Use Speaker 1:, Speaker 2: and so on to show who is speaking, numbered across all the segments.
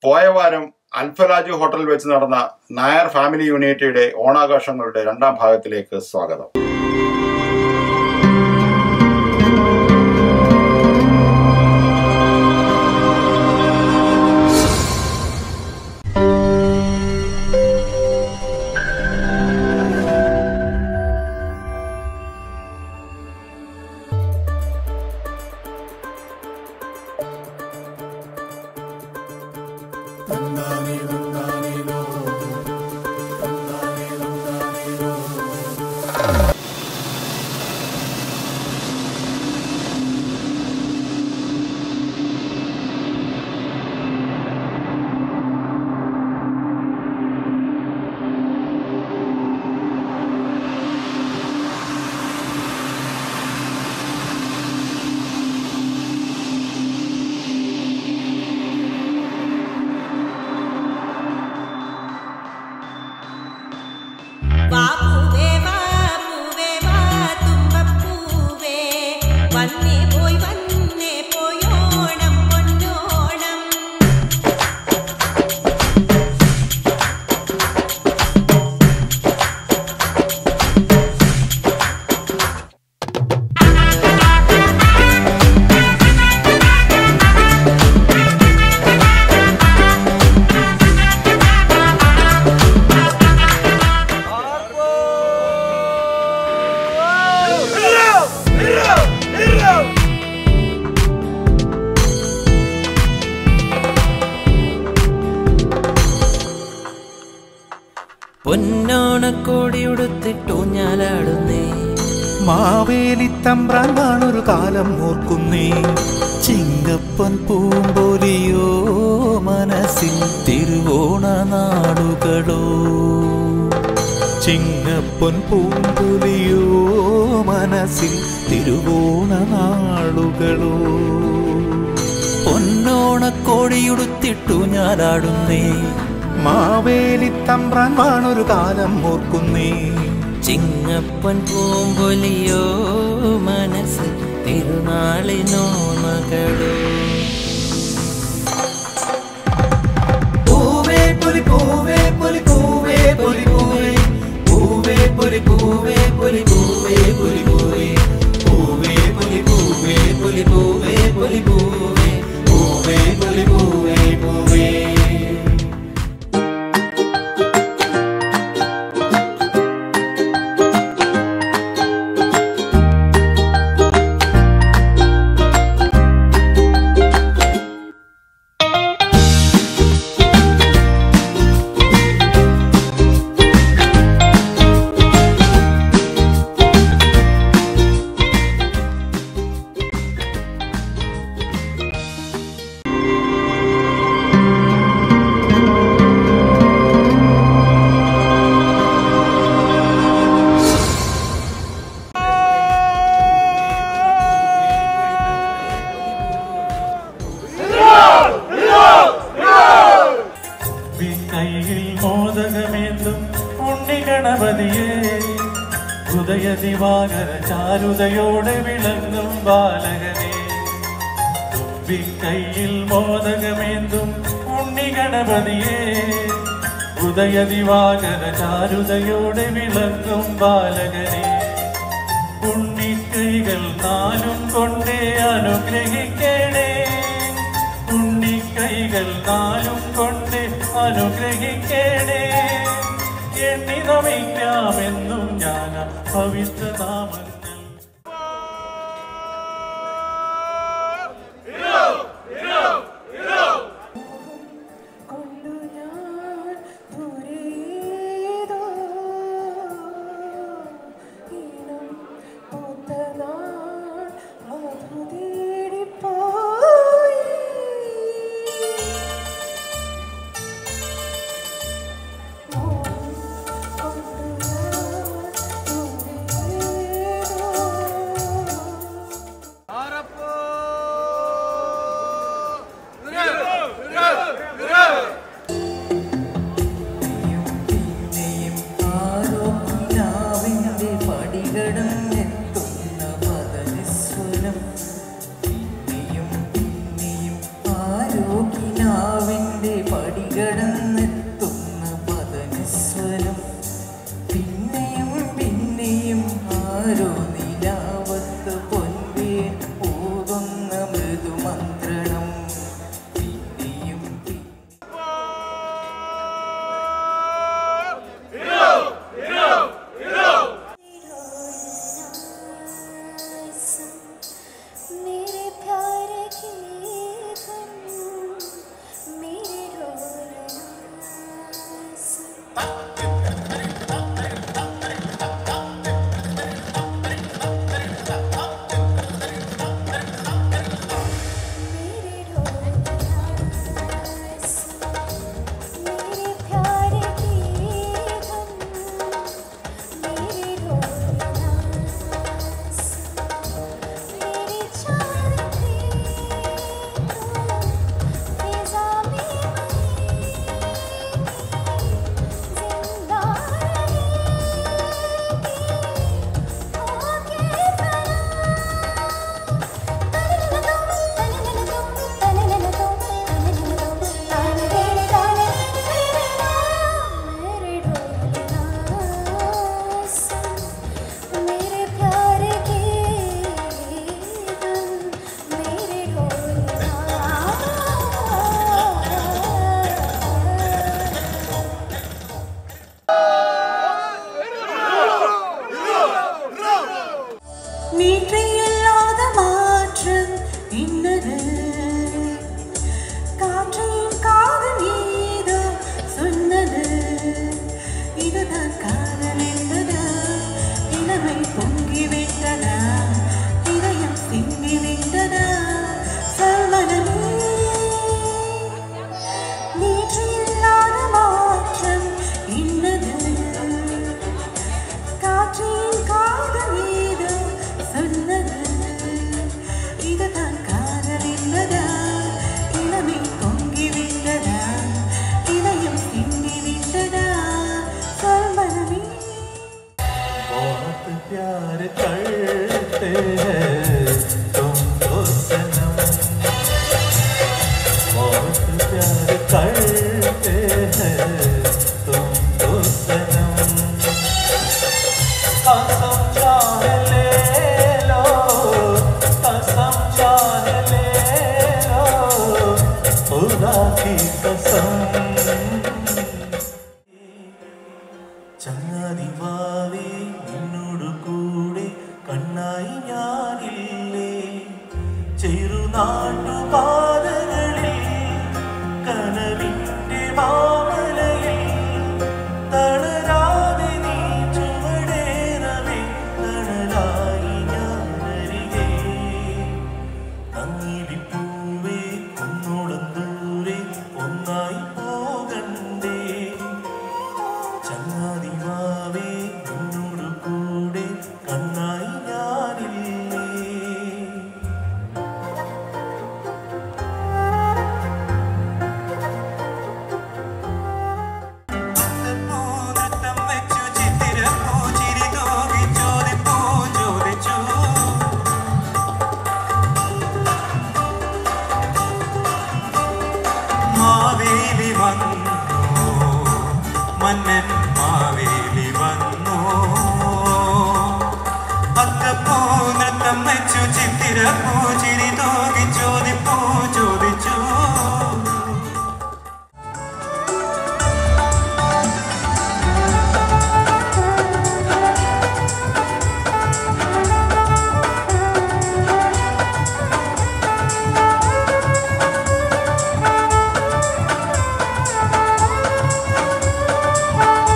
Speaker 1: പോയ വാരം അൽഫലാജ് ഹോട്ടലിൽ വെച്ച് നടന്ന നായർ ഫാമിലി യൂണിറ്റിയുടെ ഓണാഘോഷങ്ങളുടെ രണ്ടാം ഭാഗത്തിലേക്ക് സ്വാഗതം
Speaker 2: വാ പൂവേ വാ പൂവേ വാ തുമ്പപ്പൂവേ വന്നേ പോയി വന്നേ പോയോണം പൊന്നോണം
Speaker 3: പൊന്നോണക്കോടി ഉടുത്തിട്ടു ഞാലാടുന്നേ
Speaker 4: മാവേലി തമ്പ്രാൻ വാണൊരു കാലം ഓർക്കുന്നേ ചിങ്ങപ്പൻ പൂമ്പൊലിയോ മനസ്സിൽ തിരുവോണ നാടുകളോ ചിങ്ങപ്പൻ പൂമ്പൊലിയോ മനസ്സിൽ തിരുവോണ നാളുകളോ പൊന്നോണക്കോടിയുടുത്തിട്ടു ഞാലാടുന്നേ മാവേലി തമ്പ്രാൻ വാണൊരു കാലം ഓർക്കുന്നേ
Speaker 3: ചിങ്ങപ്പൻ പൂമ്പൊലിയോ മനസ്സ് തിരുനാളിനോ മകളോ
Speaker 4: പൂവേ പൊലി പൂവേ പൊലി പൂവേ പൊലി പൂവേ പൂവേ പൊലി പൂവേ പൊലി പൂവേ പൊലി പൂവേ പൂവേ പൊലി പൂവേ പൊലി പൂവേ പൊലി പൂവേ പൂവേ പൊലി പൂവേ പൂവേ
Speaker 5: കയ്യിൽ മോദകമേന്തും ഉണ്ണി ഗണപതിയെ ഉദയ ദിവാകര ചാരുതയോടെ വിളങ്ങും ബാലകനെ കയ്യിൽ മോദകമേന്തും ഉണ്ണി ഗണപതിയെ ഉദയ ദിവാകര ചാരുതയോടെ വിളങ്ങും ബാലകനെ ഉണ്ണിക്കൈകൾ നാലും കൊണ്ടേ അനുഗ്രഹിക്കണേ ഉണ്ണിക്കൈകൾ നാലും കൊണ്ട് അനുഗ്രഹിക്കണേ എണ്ണി നമിക്കാമെന്നും ഞാൻ പവിത്ര നാമങ്ങൾ
Speaker 2: കൊണ്ടു ഞാൻ ദൂരേതോ ഈണം പൂത്തനാൾ മധു തേടിപ്പോയി കൊണ്ടു ഞാൻ ദൂരേതോ காதலிந்ததா இளமை பொங்கிவிட்டதா இதயம் சிந்திவிட்டதா சல்மனமே நேற்று இல்லாத மாற்றம் இன்னது காற்றின் காதல் ஏதோ சொன்னது இதுதான் காதல் என்பதா இளமை பொங்கிவிட்டதா இதயம் சிந்திவிட்டதா சொல்மனமே
Speaker 5: बहुत प्यार करते हैं तुमको सनम बहुत प्यार करते हैं तुमको सनम कसम चाह ले लो कसम चाह ले लो खुदा की कसम ചങ്ങാതിവാവേ നിന്നോടു കൂടെ കണ്ണായി ഞാനില്ലേ ചെറുനാട്ടുപാതകളിൽ കനവിന്റെ മാമലയിൽ തളരാതെ നീ ചുവടേറവേ തണലായി ഞാനരികെ നങ്ങിലിപ്പൂവേ ഒന്നോളം ദൂരെ ഒന്നായി പോകണ്ടേ ചങ്ങാതിവാവേ നിന്നോടു കൂടെ കണ്ണായി ഞാനില്ലേ മാവേലി വന്നു മന്നൻ മാവേലി വന്നു അത്തപ്പൂ നൃത്തം വെച്ചു ചിത്തിര പൂച്ചിരി തോകി ചോദിപ്പൂ ചോദിച്ചു
Speaker 2: ആ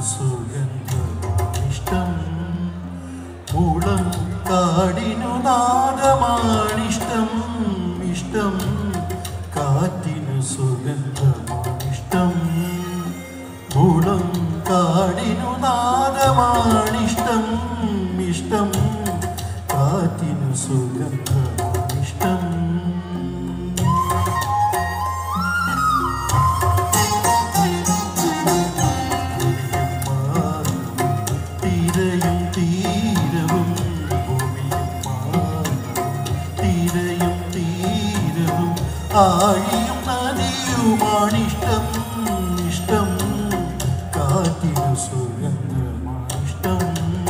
Speaker 6: സുഗന്ധമാണിഷ്ടം മുളം കാടിനു നാദമാണിഷ്ടം ഇഷ്ടം കാറ്റിനു സുഗന്ധമാണിഷ്ടം മുളം കാടിനു നാദമാണിഷ്ടം ഇഷ്ടം കാറ്റിനു സുഗന്ധമാണിഷ്ടം തീരയും തീരവും ഭൂമിയും മാനവും തീരയും തീരവും ആഴിയും നദിയുമാണിഷ്ടം ഇഷ്ടം കാറ്റിനു സുഗന്ധമാണിഷ്ടം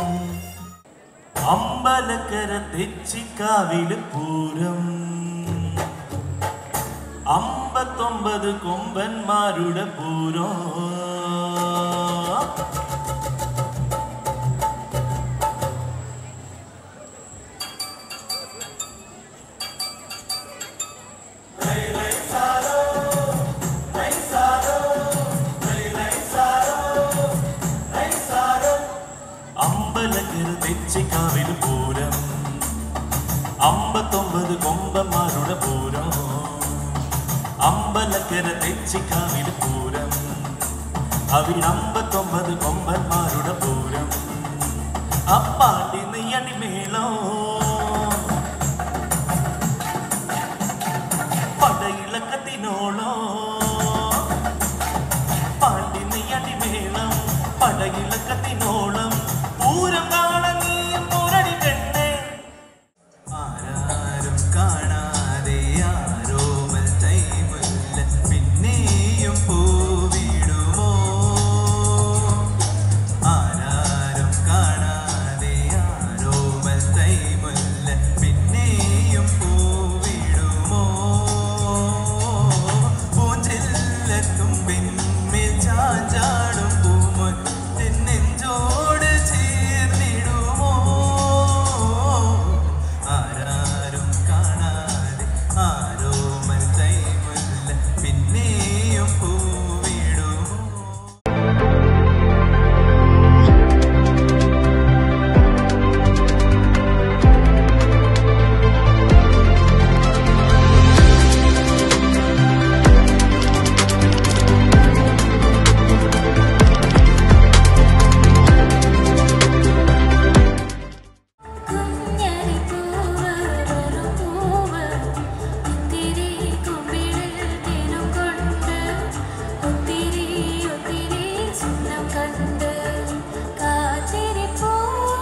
Speaker 6: അമ്പലക്കര തെച്ചിക്കാവില് പൂരം അമ്പത്തൊമ്പത് കൊമ്പന്മാരുടെ പൂരം അമ്പലക്കര തെച്ചിക്കാവില് പൂരം അമ്പത്തൊമ്പത് കൊമ്പന്മാരുടെ പൂരം അമ്പലക്കര തെച്ചിക്കാവില് പൂരം അവിടെ അമ്പത്തൊമ്പത് കൊമ്പന്മാരുടെ പൂരം അപ്പാണ്ടി നെയ്യടി മേളോ പടയിളക്കത്തിനോളോ പാണ്ടി നെയ്യടി മേളം പടയിളക്കത്തിനോളം പൂരം കാണാൻ നീയും പോരടി പെണ്ണേ
Speaker 4: ആരാരും കാണാതെ ആരോമൽ തൈമുല്ല പിന്നെയും പൂവിടുമോ ആരാരും കാണാതെ ആരോമൽ തൈമുല്ല പിന്നെയും പൂവിടുമോ പൂഞ്ചില്ലത്തുമ്പിന്മേൽ ചാഞ്ചാടും പൂമൊൻ നെഞ്ചോട് ചേർന്നിടുമോ ആരാരും കാണാതെ ആരോമൽ തൈമുല്ല പിന്നെയും പൂവിടുമോ
Speaker 7: കുഞ്ഞരിപ്പൂവ് വെറും പൂവ് ഇത്തിരി കുമ്പിളിൽ തേനും കൊണ്ട് ഒത്തിരി ഒത്തിരി സ്വപ്നം കണ്ട് കാത്തിരിപ്പൂ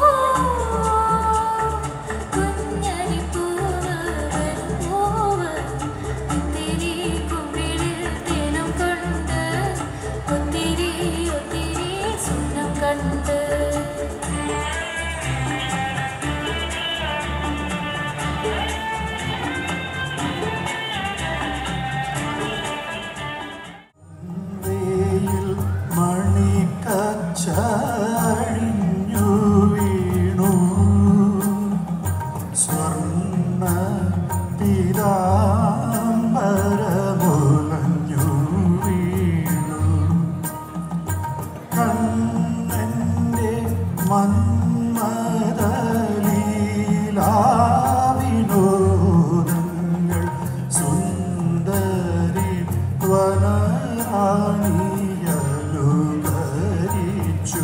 Speaker 7: കുഞ്ഞരിപ്പൂവ് വെറും പൂവ് ഇത്തിരി കുമ്പിളിൽ തേനും കൊണ്ട് ഒത്തിരി ഒത്തിരി സ്വപ്നം കണ്ട്
Speaker 6: വെയിൽ മണിക്കച്ചഴിഞ്ഞു വീണു സ്വർണ്ണ പീതാംബരമുലഞ്ഞു വീണു കണ്ണന്റെ മന്മദലീലാവിനോദങ്ങൾ സുന്ദരി വനറാണിയലുകരിച്ചു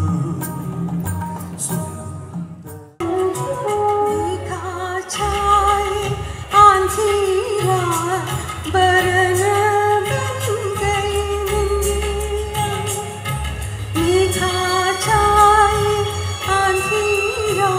Speaker 2: छाई आंधिया बरन बन गई मीठा छाई आंधिया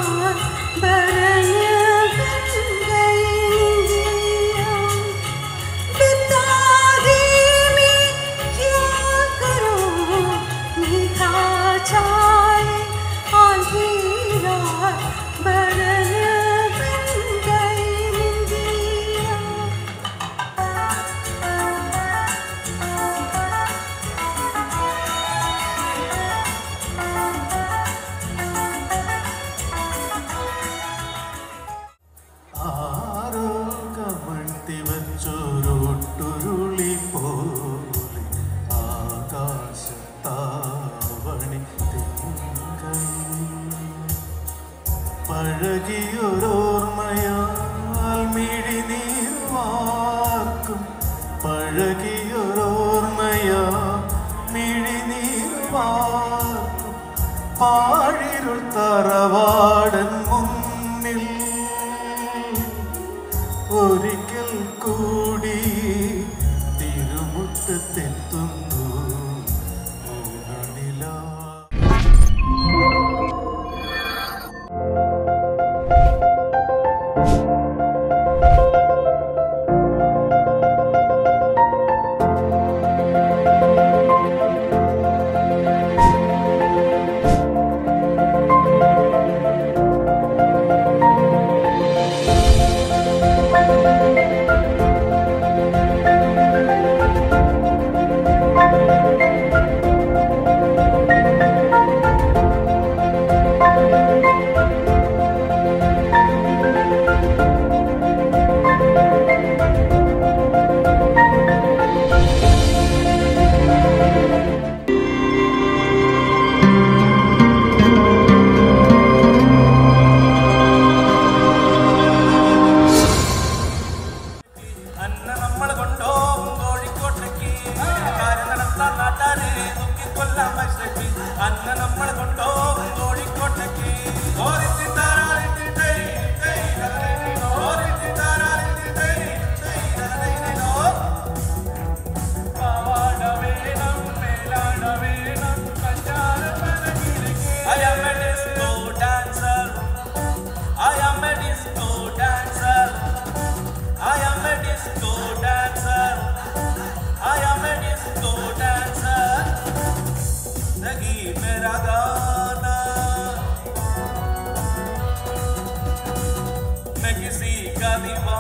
Speaker 6: അഴകിയൊരോർമ്മയാൽ മിഴിനീർ വാർക്കും പഴകിയൊരോർമ്മയാ മിഴിനീർ വാർക്കും പാഴിരുൾ തറവാടൻ മുന്നിൽ ഒരിക്കൽ കൂടി തിരുമുറ്റത്തെത്തുന്നു മൗനനിലാ
Speaker 5: അന്ന നമ്മൾ കൊണ്ടോവും കോഴിക്കോട്ടേക്ക് കാര്യം നടത്താൻ നാട്ടാരെ തൂക്കിക്കൊല്ലാൻ പൈസക്ക് അന്ന നമ്മൾ കൊണ്ടോവും കോഴിക്കോട്ടേക്ക് ഓരിത്തി താരാളിത്തി തൈ, തൈ, തലയിലിനോ. ഓരിത്തി താരാളിത്തി തൈ, തൈ, തലയിലിനോ. പാവാട വേണം, മേലാട വേണം, പഞ്ചാര പനകിലേക്ക്. I am a disco dancer. I am a disco dancer. I am a disco dancer. I am a disco dancer. लगी मेरा गाना मैं किसी का दीवाना